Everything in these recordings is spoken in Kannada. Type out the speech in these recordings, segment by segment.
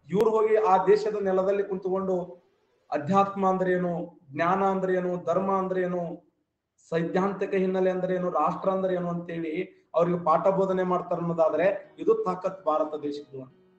ಇವ್ರು ಹೋಗಿ ಆ ದೇಶದ ನೆಲದಲ್ಲಿ ಕುಂತುಕೊಂಡು ಅಧ್ಯಾತ್ಮ ಅಂದ್ರೆ ಏನು ಜ್ಞಾನ ಅಂದ್ರೆ ಏನು ಧರ್ಮ ಅಂದ್ರೆ ಏನು ಸೈದ್ಧಾಂತಿಕ ಹಿನ್ನೆಲೆ ಅಂದ್ರೆ ಏನು ರಾಷ್ಟ್ರ ಅಂದ್ರೆ ಏನು ಅಂತೇಳಿ ಅವ್ರಿಗೆ ಪಾಠ ಬೋಧನೆ ಮಾಡ್ತಾರೆ ಅನ್ನೋದಾದ್ರೆ ಇದು ತಾಕತ್ ಭಾರತ ದೇಶದ್ದು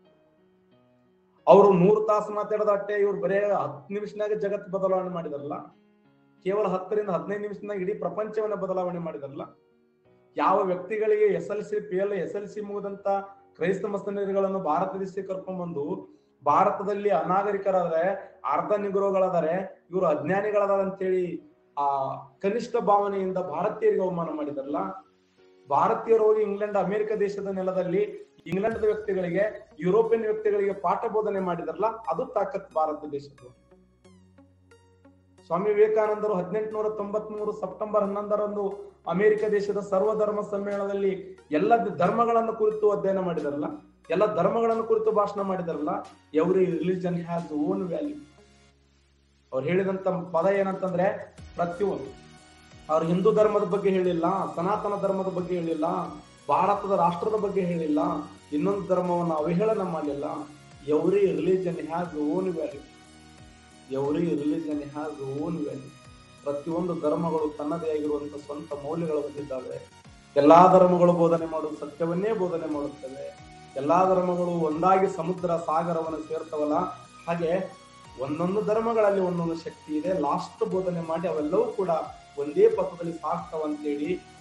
ಅವರು ನೂರು ತಾಸು ಮಾತಾಡದ ಅಟ್ಟೆ ಇವ್ರು ಬರೇ ಹತ್ತು ನಿಮಿಷನಾಗ ಜಗತ್ ಬದಲಾವಣೆ ಮಾಡಿದಾರಲ್ಲ ಕೇವಲ ಹತ್ತರಿಂದ ಹದಿನೈದು ನಿಮಿಷನಾಗ ಇಡೀ ಪ್ರಪಂಚವನ್ನ ಬದಲಾವಣೆ ಮಾಡಿದಾರಲ್ಲ ಯಾವ ವ್ಯಕ್ತಿಗಳಿಗೆ S L C P L S L C ಮುಗಿದಂತ ಕ್ರೈಸ್ತ ಮಸ್ತನರಿಗಳನ್ನು ಭಾರತ ದೇಶಕ್ಕೆ ಕರ್ಕೊಂಡ್ ಬಂದು ಭಾರತದಲ್ಲಿ ಅನಾಗರಿಕರಾದ್ರೆ ಅರ್ಧ ನಿಗ್ರೋಗಳದಾರೆ ಇವರು ಅಜ್ಞಾನಿಗಳದಾರ ಅಂತೇಳಿ ಆ ಕನಿಷ್ಠ ಭಾವನೆಯಿಂದ ಭಾರತೀಯರಿಗೆ ಅವಮಾನ ಮಾಡಿದಾರಲ್ಲ ಭಾರತೀಯರು ಹೋಗಿ ಇಂಗ್ಲೆಂಡ್ ಅಮೆರಿಕ ದೇಶದ ನೆಲದಲ್ಲಿ ಇಂಗ್ಲೆಂಡ್ ವ್ಯಕ್ತಿಗಳಿಗೆ ಯುರೋಪಿಯನ್ ವ್ಯಕ್ತಿಗಳಿಗೆ ಪಾಠ ಬೋಧನೆ ಮಾಡಿದಾರಲ್ಲ ಅದು ತಾಕತ್ ಭಾರತ ದೇಶದ್ದು ಸ್ವಾಮಿ ವಿವೇಕಾನಂದರು ಹದಿನೆಂಟುನೂರ ತೊಂಬತ್ ಮೂರು ಸೆಪ್ಟೆಂಬರ್ ಹನ್ನೊಂದರಂದು ಅಮೆರಿಕ ದೇಶದ ಸರ್ವಧರ್ಮ ಸಮ್ಮೇಳನದಲ್ಲಿ ಎಲ್ಲ ಧರ್ಮಗಳನ್ನು ಕುರಿತು ಅಧ್ಯಯನ ಮಾಡಿದಾರಲ್ಲ ಎಲ್ಲ ಧರ್ಮಗಳನ್ನು ಕುರಿತು ಭಾಷಣ ಮಾಡಿದಾರಲ್ಲ every religion has own value ಅವ್ರು ಹೇಳಿದಂತ ಪದ ಏನಂತಂದ್ರೆ ಪ್ರತಿಯೊಂದು ಅವ್ರು ಹಿಂದೂ ಧರ್ಮದ ಬಗ್ಗೆ ಹೇಳಿಲ್ಲ ಸನಾತನ ಧರ್ಮದ ಬಗ್ಗೆ ಹೇಳಿಲ್ಲ ಭಾರತದ ರಾಷ್ಟ್ರದ ಬಗ್ಗೆ ಹೇಳಿಲ್ಲ ಇನ್ನೊಂದು ಧರ್ಮವನ್ನು ಅವಹೇಳನ ಮಾಡಲಿಲ್ಲ every religion has own value every religion has own value ಪ್ರತಿಯೊಂದು ಧರ್ಮಗಳು ತನ್ನದೇ ಆಗಿರುವಂತ ಸ್ವಂತ ಮೌಲ್ಯಗಳು ಹೊಂದಿದ್ದಾವೆ ಎಲ್ಲಾ ಧರ್ಮಗಳು ಬೋಧನೆ ಮಾಡುವ ಸತ್ಯವನ್ನೇ ಬೋಧನೆ ಮಾಡುತ್ತವೆ ಎಲ್ಲಾ ಧರ್ಮಗಳು ಒಂದಾಗಿ ಸಮುದ್ರ ಸಾಗರವನ್ನು ಸೇರ್ತವಲ್ಲ ಹಾಗೆ ಒಂದೊಂದು ಧರ್ಮಗಳಲ್ಲಿ ಒಂದೊಂದು ಶಕ್ತಿ ಇದೆ ಲಾಸ್ಟ್ ಬೋಧನೆ ಮಾಡಿ ಅವೆಲ್ಲವೂ ಕೂಡ ಒಂದೇ ಪಥದಲ್ಲಿ ಸಾಗ್ತಾವಂತೇಳಿ